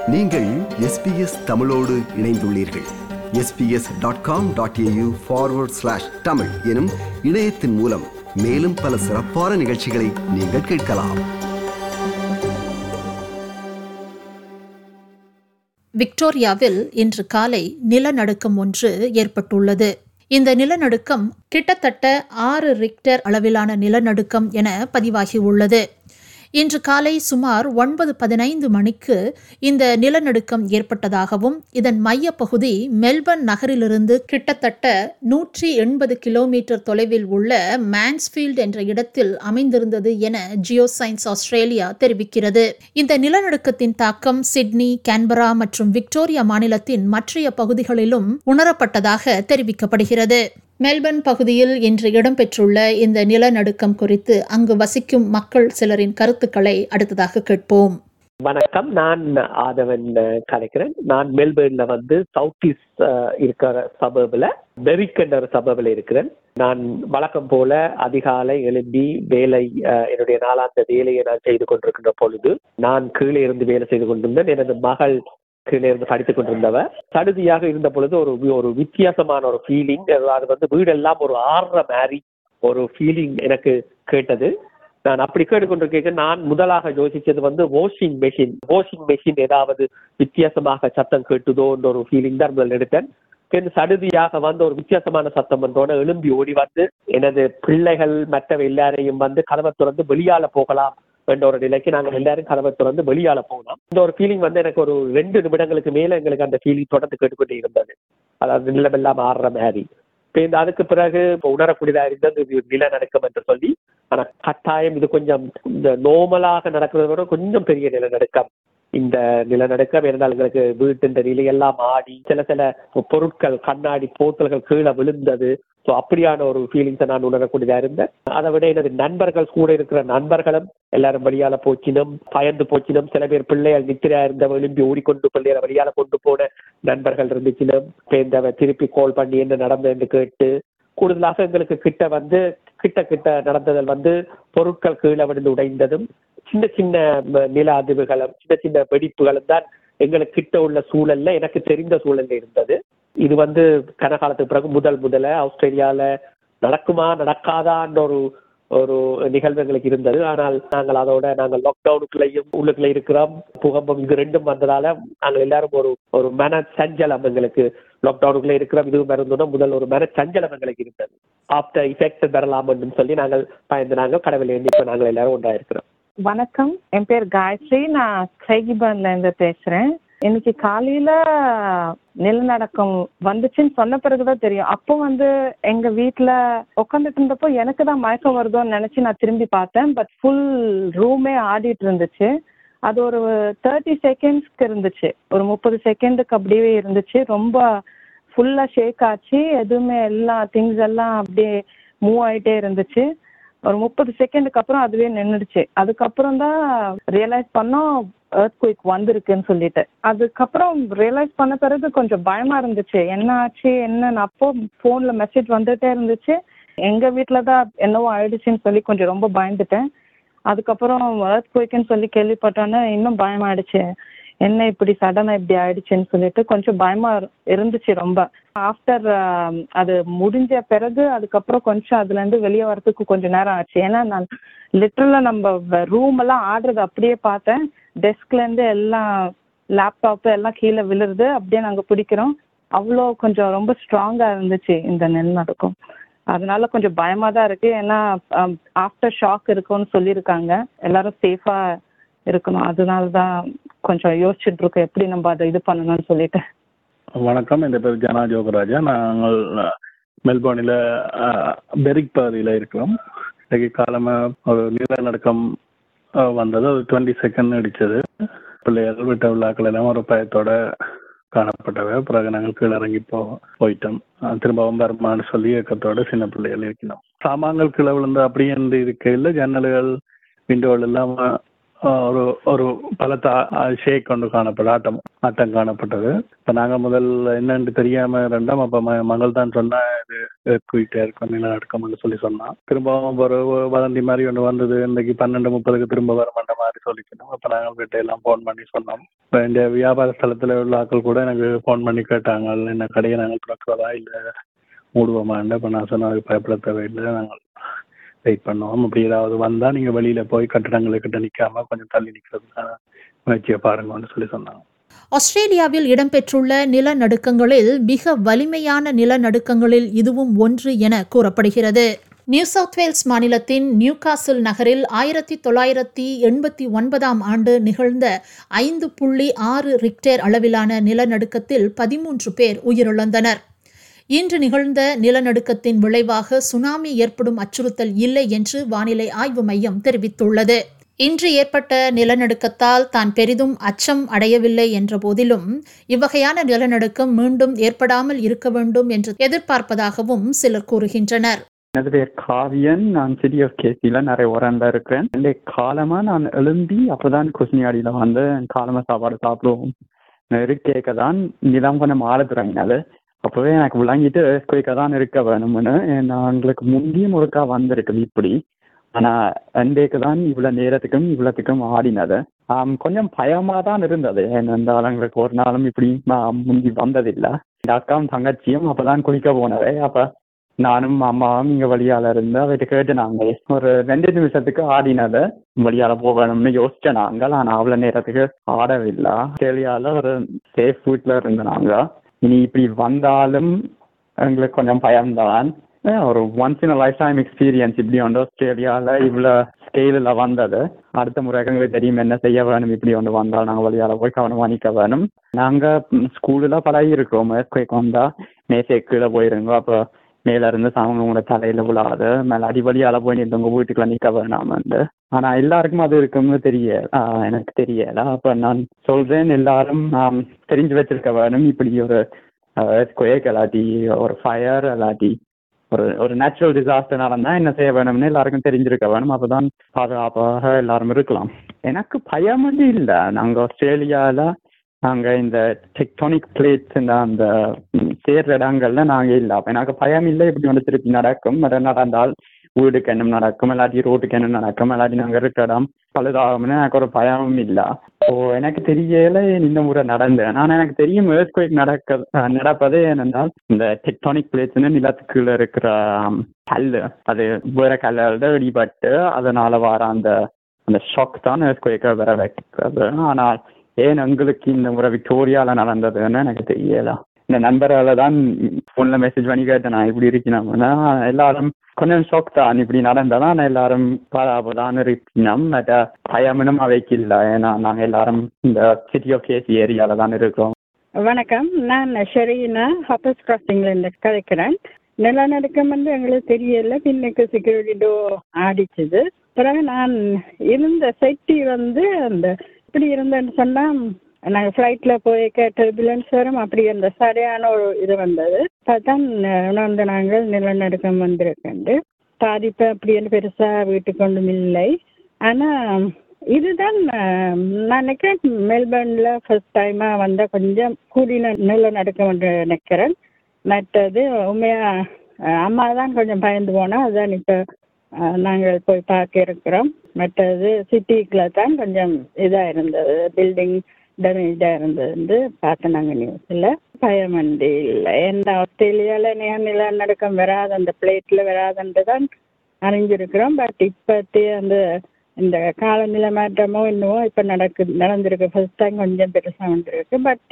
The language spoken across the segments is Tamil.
நீங்கள் எஸ்பிஎஸ் தமிழோடு இணைந்துள்ளீர்கள் SBS dot com dot A U forward slash Tamil எனும் இணையத்தின் மூலம் மேலும் பல சிறப்பான நிகழ்ச்சிகளை நீங்கள் கேட்கலாம் விக்டோரியாவில் இன்று காலை நிலநடுக்கம் ஒன்று ஏற்பட்டுள்ளது இந்த நிலநடுக்கம் கிட்டத்தட்ட ஆறு ரிக்டர் அளவிலான நிலநடுக்கம் என பதிவாகியுள்ளது இன்று காலை சுமார் ஒன்பது பதினைந்து மணிக்கு இந்த நிலநடுக்கம் ஏற்பட்டதாகவும் இதன் மையப்பகுதி மெல்பர்ன் நகரிலிருந்து கிட்டத்தட்ட நூற்றி எண்பது கிலோமீட்டர் தொலைவில் உள்ள மான்ஸ்ஃபீல்ட் என்ற இடத்தில் அமைந்திருந்தது என ஜியோசைன்ஸ் ஆஸ்திரேலியா தெரிவிக்கிறது இந்த நிலநடுக்கத்தின் தாக்கம் சிட்னி கேன்பரா மற்றும் விக்டோரியா மாநிலத்தின் மற்றைய பகுதிகளிலும் உணரப்பட்டதாக தெரிவிக்கப்படுகிறது மெல்பர்ன் பகுதியில் இன்று இடம்பெற்றுள்ள இந்த நிலநடுக்கம் குறித்து அங்கு வசிக்கும் மக்கள் சிலரின் கருத்துக்களை அடுத்ததாக கேட்போம் வணக்கம் நான் ஆதவன் அஹ், கலைக்கிறேன் நான் மெல்பர்ன்ல வந்து சவுத் ஈஸ்ட் இருக்கிற சபர்பில் பெரிக் என்ற ஒரு சபர்பில் இருக்கிறேன் நான் வழக்கம் போல அதிகாலை எழும்பி வேலை அஹ், என்னுடைய நாளாந்த வேலையை நான் செய்து கொண்டிருக்கின்ற பொழுது நான் கீழே இருந்து வேலை செய்து கொண்டிருந்தேன் எனது மகள் கீழே இருந்து படித்துக் கொண்டிருந்தவ சடுதியாக இருந்த பொழுது ஒரு ஒரு வித்தியாசமான ஒரு ஃபீலிங் அது வந்து வீடெல்லாம் ஒரு ஆடுற மாதிரி ஒரு ஃபீலிங் எனக்கு கேட்டது நான் அப்படி கேட்டுக்கொண்டிருக்க நான் முதலாக யோசிச்சது வந்து வாஷிங் மெஷின் வாஷிங் மெஷின் ஏதாவது வித்தியாசமாக சத்தம் கேட்டுதோ என்ற ஒரு ஃபீலிங் தான் முதல் எடுத்தேன் பின் சடுதியாக வந்து ஒரு வித்தியாசமான சத்தம் வந்தோட எழும்பி ஓடி வந்து எனது பிள்ளைகள் மற்ற எல்லாரையும் வந்து கதவை திறந்து வெளியால போகலாம் என்ற ஒரு நிலைக்கு நாங்கள் எல்லாரும் கதவை திறந்து வெளியால போனோம் இந்த ஒரு ஃபீலிங் வந்து எனக்கு ஒரு ரெண்டு நிமிடங்களுக்கு மேல எங்களுக்கு அந்த ஃபீலிங் தொடர்ந்து கேட்டுக்கொண்டே இருந்தது அதாவது நிலமெல்லாம் ஆடுற மாதிரி இப்ப இந்த அதுக்கு பிறகு இப்போ உணரக்கூடியதா இருந்தது இது நிலநடுக்கம் என்று சொல்லி ஆனா கட்டாயம் இது கொஞ்சம் இந்த நோமலாக நடக்கிறத விட கொஞ்சம் பெரிய நிலநடுக்கம் இந்த நிலநடுக்கம் இருந்தால் எங்களுக்கு வீட்டின் நிலையெல்லாம் ஆடி சில சில பொருட்கள் கண்ணாடி போத்தல்கள் கீழே விழுந்தது ஸோ அப்படியான ஒரு ஃபீலிங்ஸை நான் உணரக்கூடியதா இருந்தேன் அதை விட எனது நண்பர்கள் கூட இருக்கிற நண்பர்களும் எல்லாரும் வழியால போச்சினும் பயந்து போச்சினும் சில பேர் பிள்ளைகள் நித்திரையா இருந்த விளிம்பி ஓடிக்கொண்டு பிள்ளைகளை வழியால கொண்டு போன நண்பர்கள் இருந்துச்சினும் இப்ப இந்த திருப்பி கால் பண்ணி என்ன நடந்ததுன்னு கேட்டு கூடுதலாக எங்களுக்கு கிட்ட வந்து கிட்ட கிட்ட நடந்ததில் வந்து பொருட்கள் கீழே விழுந்து உடைந்ததும் சின்ன சின்ன ம, நில அதிர்வுகளும் சின்ன சின்ன வெடிப்புகளும் தான் எங்களுக்கு கிட்ட உள்ள சூழல்ல எனக்கு தெரிந்த சூழல்ல இருந்தது இது வந்து கனகாலத்துக்கு பிறகு முதல் முதல்ல ஆஸ்திரேலியால நடக்குமா நடக்காதான்ற ஒரு ஒரு நிகழ்வு எங்களுக்கு இருந்தது ஆனால் நாங்கள் அதோட நாங்கள் லாக்டவுனுக்குள்ளேயும் உள்ளுக்குள்ள இருக்கிறோம் பூகம்பம் இது ரெண்டும் வந்ததால நாங்கள் எல்லாரும் ஒரு ஒரு மன சஞ்சலம் எங்களுக்கு லாக்டவுனுக்குள்ள இருக்கிறோம் இதுவும் இருந்தோம்னா முதல் ஒரு மன சஞ்சலம் எங்களுக்கு இருந்தது ஆஃப்டர் இஃபெக்ட் பெறலாம்னு சொல்லி நாங்கள் பயந்து நாங்கள் கடவுள் எண்ணி இப்ப நாங்கள் எல்லாரும் ஒன்றா இருக்கிறோம் வணக்கம் என் பேர் காயத்ரி நான் கிரைகிபர்ன்ல இருந்து பேசுறேன் இன்னைக்கு காலையில நிலநடுக்கம் வந்துச்சுன்னு சொன்ன பிறகுதான் தெரியும் அப்போ வந்து எங்க வீட்ல உட்காந்துட்டு இருந்தப்போ எனக்கு தான் மயக்கம் வருதோன்னு நினைச்சு நான் திரும்பி பார்த்தேன் பட் ஃபுல் ரூமே ஆடிட்டு இருந்துச்சு அது ஒரு தேர்ட்டி செகண்ட்ஸ்க்கு இருந்துச்சு ஒரு முப்பது செகண்டுக்கு அப்படியே இருந்துச்சு ரொம்ப ஃபுல்லா ஷேக் ஆச்சு எதுவுமே எல்லா திங்ஸ் எல்லாம் அப்படியே மூவ் ஆயிட்டே இருந்துச்சு ஒரு முப்பது செகண்டுக்கு அப்புறம் அதுவே நின்றுடுச்சு அதுக்கப்புறம் தான் ரியலைஸ் பண்ணோம் எர்த் குயிக் வந்திருக்குன்னு சொல்லிட்டு அதுக்கப்புறம் ரியலைஸ் பண்ண பிறகு கொஞ்சம் பயமா இருந்துச்சு என்ன ஆச்சு என்னன்னு அப்போ ஃபோன்ல மெசேஜ் வந்துட்டே இருந்துச்சு எங்க வீட்டில தான் என்னவோ ஆயிடுச்சுன்னு சொல்லி கொஞ்சம் ரொம்ப பயந்துட்டேன் அதுக்கப்புறம் எர்த் குயிக்னு சொல்லி கேள்விப்பட்டோன்னே இன்னும் பயமாயிடுச்சு என்ன இப்படி சடனா இப்படி ஆயிடுச்சுன்னு சொல்லிட்டு கொஞ்சம் பயமா இரு- இருந்துச்சு ரொம்ப ஆஃப்டர் அது முடிஞ்ச பிறகு அதுக்கப்புறம் கொஞ்சம் அதுல இருந்து வெளியே வரதுக்கு கொஞ்சம் நேரம் ஆச்சு ஏன்னா நான் லிட்டரலா நம்ம ரூம் எல்லாம் ஆடுறது அப்படியே பார்த்தேன் டெஸ்க்ல இருந்து எல்லாம் லேப்டாப் எல்லாம் கீழே விழுறது அப்படியே நாங்க பிடிக்கிறோம் அவ்வளோ கொஞ்சம் ரொம்ப ஸ்ட்ராங்கா இருந்துச்சு இந்த நிலநடுக்கம் அதனால கொஞ்சம் பயமா தான் இருக்கு ஏன்னா ஆஃப்டர் ஷாக் இருக்கும்னு சொல்லியிருக்காங்க எல்லாரும் சேஃபா இருக்கணும் அதனால தான் கொஞ்சம் யோசிச்சுட்டு இருக்கோம் எப்படி நம்ம அதை இது பண்ணணும்னு சொல்லிட்டு வணக்கம் என் பேர் ஜனா ஜோகராஜா நாங்கள் மெல்போர்னில் பெரிக் பகுதியில் இருக்கிறோம் இன்றைக்கு காலமா ஒரு நிலநடுக்கம் அஹ், வந்தது ஒரு டுவெண்ட்டி செகண்ட் அடித்தது பிள்ளைகள் விட்ட விழாக்கள் எல்லாம் ஒரு பயத்தோட காணப்பட்டவை பிறகு நாங்கள் கீழே இறங்கி போ போயிட்டோம் அஹ், திரும்பவும் வருமானு சொல்லி இயக்கத்தோட சின்ன பிள்ளைகள் இருக்கணும் சாமான்கள் கீழே விழுந்து அப்படியே இருந்து இருக்கையில் ஜன்னல்கள் விண்டோவில் எல்லாம் அஹ், ஒரு ஒரு பலத்த ஷேக் கொண்டு காணப்பட ஆட்டம் ஆட்டம் காணப்பட்டது இப்போ நாங்கள் முதல் என்னன்னு தெரியாம ரெண்டாம் அப்போ மகள் தான் சொன்னா இது குயிட்டா இருக்கும் நிலநடுக்கம்னு சொல்லி சொன்னான் திரும்பவும் ஒரு வதந்தி மாதிரி ஒன்று வந்தது இன்னைக்கு பன்னெண்டு முப்பதுக்கு திரும்ப வருமாண்ட மாதிரி சொல்லிக்கணும் அப்போ நாங்கள் வீட்டை எல்லாம் ஃபோன் பண்ணி சொன்னோம் இப்போ இந்த வியாபார ஸ்தலத்தில் உள்ள ஆட்கள் கூட எனக்கு ஃபோன் பண்ணி கேட்டாங்க என்ன கடையை நாங்கள் திறக்கிறதா இல்லை மூடுவோமான்னு இப்போ நான் சொன்ன அதுக்கு பயப்பட தேவையில்லை நாங்கள் வெயிட் பண்ணுவோம் அப்படி ஏதாவது வந்தால் நீங்கள் வெளியில் போய் கட்டடங்களுக்கிட்ட நிற்காம கொஞ்சம் தள்ளி நிற்கிறதுக்கான முயற்சியை பாருங்கன்னு சொல்லி சொன்னாங்க ஆஸ்திரேலியாவில் இடம்பெற்றுள்ள நிலநடுக்கங்களில் மிக வலிமையான நிலநடுக்கங்களில் இதுவும் ஒன்று என கூறப்படுகிறது நியூ சவுத் வேல்ஸ் மாநிலத்தின் நியூகாசில் நகரில் ஆயிரத்தி தொள்ளாயிரத்தி எண்பத்தி ஒன்பதாம் ஆண்டு நிகழ்ந்த ஐந்து புள்ளி ஆறு ரிக்டேர் அளவிலான நிலநடுக்கத்தில் பதிமூன்று பேர் உயிரிழந்தனர் இன்று நிகழ்ந்த நிலநடுக்கத்தின் விளைவாக சுனாமி ஏற்படும் அச்சுறுத்தல் இல்லை என்று வானிலை ஆய்வு மையம் தெரிவித்துள்ளது இன்று ஏற்பட்ட நிலநடுக்கத்தால் தான் பெரிதும் அச்சம் அடையவில்லை என்ற போதிலும் இவ்வகையான நிலநடுக்கம் மீண்டும் ஏற்படாமல் இருக்க வேண்டும் என்று எதிர்பார்ப்பதாகவும் சிலர் கூறுகின்றனர் எனது பேர் காவியன் நான் சிட்டி ஆஃப் கேசியில் நிறைய உரண்ட இருக்கிறேன் இந்த காலமாக நான் எழும்பி அப்பதான் குசினியாடியில் வந்து காலமாக சாப்பாடு சாப்பிடுவோம் இருக்கேக்க தான் நிலம் கொஞ்சம் ஆழ தொடங்கினது அப்போவே எனக்கு விளங்கிட்டு குயிக்க தான் இருக்க வேணும்னு எங்களுக்கு முந்தியும் ஒருக்கா வந்திருக்கு இப்படி ஆனால் அண்டேக்கு தான் இவ்வளோ நேரத்துக்கும் இவ்வளோத்துக்கும் ஆடினது ஆம், கொஞ்சம் பயமாக தான் இருந்தது ஏனென்றால் எங்களுக்கு ஒரு நாளும் இப்படி ஆ, முந்தி வந்ததில்லை இந்த அக்காவும் தங்கச்சியும் அப்பதான் குளிக்க போனது அப்போ நானும் அம்மாவும் இங்க வழியால இருந்து அவர்கிட்ட கேட்டு நாங்கள் ஒரு ரெண்டு நிமிஷத்துக்கு ஆடினதை வழியால போகணும்னு யோசிச்ச நாங்கள் ஆனா அவ்வளவு நேரத்துக்கு ஆடவில்லை ஆஸ்திரேலியால ஒரு சேஃப் வீட்ல இருந்த நாங்க இனி இப்படி வந்தாலும் எங்களுக்கு கொஞ்சம் பயம்தான் அஹ் ஒரு once in lifetime experience இப்படி ஒன்று ஆஸ்திரேலியால இவ்வளோ ஸ்கேலில் வந்தது அடுத்த முறை எங்களுக்கு தெரியும் என்ன செய்ய வேணும் இப்படி ஒன்று வந்தால் நாங்கள் வழியால போய் கவனமாக நிற்க வேணும் நாங்கள் ஸ்கூலில் பழகி இருக்கிறோம் earthquake வந்தா மேசை கீழே போயிருங்க அப்போ மேல இருந்து சாமி உங்களோட தலையில விழாது மேல அடிவழியால போய் நின்று உங்க வீட்டுக்குள்ள நிக்க வேணாமண்டு ஆனா எல்லாருக்கும் அது இருக்கும்னு தெரிய ஆஹ் எனக்கு தெரியல அப்ப நான் சொல்றேன் எல்லாரும் ஆம், தெரிஞ்சு வச்சிருக்க வேணும் இப்படி ஒரு குயக் இல்லாட்டி ஒரு ஃபயர் இல்லாட்டி ஒரு ஒரு நேச்சுரல் டிசாஸ்டர் நடந்தா என்ன செய்ய வேணும்னு எல்லாருக்கும் தெரிஞ்சிருக்க வேணும் அப்பதான் பாதுகாப்பாக எல்லாரும் இருக்கலாம் எனக்கு பயம் வந்து இல்லை நாங்க ஆஸ்திரேலியால நாங்க இந்த டெக்டானிக் பிளேட்ஸ் இந்த அந்த ம், சேர்ற இடங்கள்ல நாங்க இல்ல அப்ப எனக்கு பயம் இல்லை இப்படி ஒன்று திருப்பி நடக்கும் அது நடந்தால் வீடுக்கு என்ன நடக்கும் இல்லாட்டி ரோட்டுக்கு என்ன நடக்கும் இல்லாட்டி நாங்க இருக்க இடம் பழுதாகும்னு எனக்கு ஒரு பயமும் இல்ல ஸோ எனக்கு தெரியல இந்த முறை நடந்தேன் ஆனா எனக்கு தெரியும் earthquake நடக்க அஹ், நடப்பது ஏனென்றால் இந்த டெக்டானிக் பிளேட்ஸ்னு நிலத்துக்குள்ள இருக்கிற ஆம், கல்லு அது வேற கல்லோட இடிபட்டு அதனால வர அந்த அந்த ஷாக் தான் earthquake வர வைக்கிறது ஆனால் ஏன் எங்களுக்கு இந்த முறை விக்டோரியால நடந்ததுன்னு எனக்கு தெரியல இந்த நண்பரால தான் ஃபோன்ல மெசேஜ் பண்ணி கேட்டேன் நான் இப்படி இருக்கணும்னா எல்லாரும் கொஞ்சம் ஷாக் தான் இப்படி நடந்ததான் எல்லாரும் பராபதான் இருக்கணும் பட் பயமனும் அவைக்கு இல்லை ஏன்னா நாங்க எல்லாரும் இந்த சிட்டி ஆஃப் கேசி ஏரியால தான் இருக்கோம் வணக்கம் நான் ஷெரீனா ஹப்பஸ் கிராசிங்ல இருந்து கதைக்கிறேன் நிலநடுக்கம் வந்து எங்களுக்கு தெரியல பின்னுக்கு செக்யூரிட்டி டோ ஆடிச்சுது பிறகு நான் இருந்த செட்டி வந்து அந்த இப்படி இருந்தேன்னு சொன்னா நாங்கள் ஃப்ளைட்டில் போய் டர்புலன்ஸ் வரும் அப்படி அந்த சரியான ஒரு இது வந்தது அதான் உணர்ந்த நாங்கள் நிலநடுக்கம் வந்திருக்கண்டு பாதிப்பு அப்படின்னு பெருசாக வீட்டுக்கு ஒன்றும் இல்லை ஆனால் இதுதான் அஹ், நான் நினைக்கிறேன் மெல்பர்ன்ல ஃபர்ஸ்ட் டைமா வந்த கொஞ்சம் கூடின நிலநடுக்கம் என்று நினைக்கிறேன் மற்றது உண்மையா அஹ், அம்மா தான் கொஞ்சம் பயந்து போனா அதான் இப்போ நாங்கள் போய் பார்க்க இருக்கிறோம் மற்றது சிட்டிக்குள்ள தான் கொஞ்சம் இதாக இருந்தது பில்டிங் டேமேஜாக இருந்தது பார்த்தோம் நாங்கள் நியூஸில் பயமண்டி இல்லை எந்த ஆஸ்திரேலியாவில் நேர் நிலநடுக்கம் வராது அந்த பிளேட்டில் வராதுன்ட்டு தான் அறிஞ்சிருக்கிறோம் பட் இப்போத்தைய அந்த இந்த காலநிலை மாற்றமோ இன்னமோ இப்போ நடக்கு நடந்திருக்கு ஃபர்ஸ்ட் டைம் கொஞ்சம் பெருசாக வந்திருக்கு பட்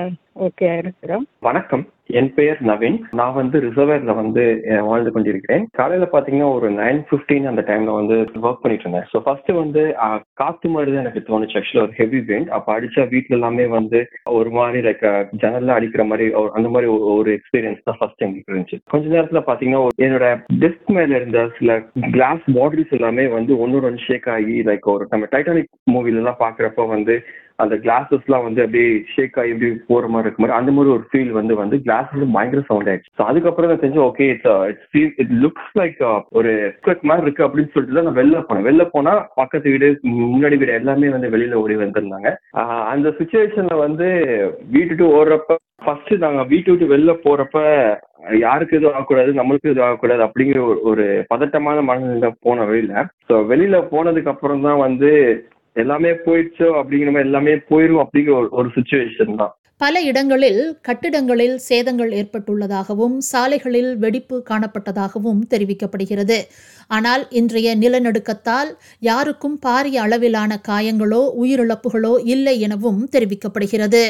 ஓகே இருக்கிறோம் வணக்கம் என் பெயர் நவீன் நான் வந்து ரிசர்வேர்ல வந்து அஹ், வாழ்ந்து கொண்டிருக்கிறேன் காலையில பாத்தீங்கன்னா ஒரு நைன் பிப்டீன் அந்த டைம்ல வந்து ஒர்க் பண்ணிட்டு இருந்தேன் ஸோ ஃபர்ஸ்ட் வந்து அஹ், காத்து மாதிரி தான் எனக்கு தோணுச்சு ஆக்சுவலா ஒரு ஹெவி பெயிண்ட் அப்ப அடிச்சா வீட்ல எல்லாமே வந்து ஒரு மாதிரி லைக் ஜன்னல்ல அடிக்கிற மாதிரி ஒரு- அந்த மாதிரி ஒரு- ஒரு எக்ஸ்பீரியன்ஸ் தான் ஃபர்ஸ்ட் எங்களுக்கு இருந்துச்சு கொஞ்ச நேரத்துல பாத்தீங்கன்னா ஒரு- என்னோட டெஸ்க் மேல இருந்த சில கிளாஸ் பாட்டில்ஸ் எல்லாமே வந்து ஒன்னொரு ஒன்று ஷேக் ஆகி லைக் ஒரு நம்ம டைட்டானிக் மூவில எல்லாம் பாக்குறப்ப வந்து அந்த கிளாஸஸ்லாம் வந்து அப்படியே ஷேக் ஆகி இப்படி போற மாதிரி இருக்க மாதிரி அந்த மாதிரி ஒரு ஃபீல் வந்து வந்து கிளாஸ் வந்து பயங்கர சவுண்ட் ஆயிடுச்சு ஸோ அதுக்கப்புறம் தான் தெரிஞ்சு okay it's it's feel it looks like ஒரு earthquake மாதிரி இருக்கு அப்படின்னு சொல்லிட்டு தான் நான் வெளில போனேன் வெளில போனா பக்கத்து வீடு முன்னாடி வீடு எல்லாமே வந்து வெளியில ஓடி வந்திருந்தாங்க ஆஹ் அந்த சுச்சுவேஷன்ல வந்து வீட்டுட்டு ஓடுறப்ப ஃபர்ஸ்ட் நாங்க வீட்டு விட்டு வெளில போறப்ப யாருக்கு எதுவும் ஆகக்கூடாது நம்மளுக்கு எதுவும் ஆகக்கூடாது அப்படிங்கிற ஒரு ஒரு பதட்டமான மனநிலை போன வெளியில ஸோ வெளியில போனதுக்கு அப்புறம் தான் வந்து எல்லாமே போயிடுச்சோ அப்படிங்கிற மாதிரி எல்லாமே போயிரும் அப்படிங்கிற ஒரு ஒரு சுச்சுவேஷன் தான் பல இடங்களில் கட்டிடங்களில் சேதங்கள் ஏற்பட்டுள்ளதாகவும் சாலைகளில் வெடிப்பு காணப்பட்டதாகவும் தெரிவிக்கப்படுகிறது ஆனால் இன்றைய நிலநடுக்கத்தால் யாருக்கும் பாரிய அளவிலான காயங்களோ உயிரிழப்புகளோ இல்லை எனவும் தெரிவிக்கப்படுகிறது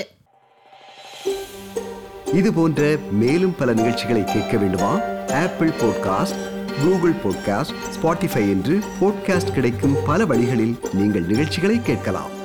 இது போன்ற மேலும் பல நிகழ்ச்சிகளை கேட்க வேண்டுமா Apple podcast Google podcast Spotify என்று பாட்காஸ்ட் கிடைக்கும் பல வழிகளில் நீங்கள் நிகழ்ச்சிகளை கேட்கலாம்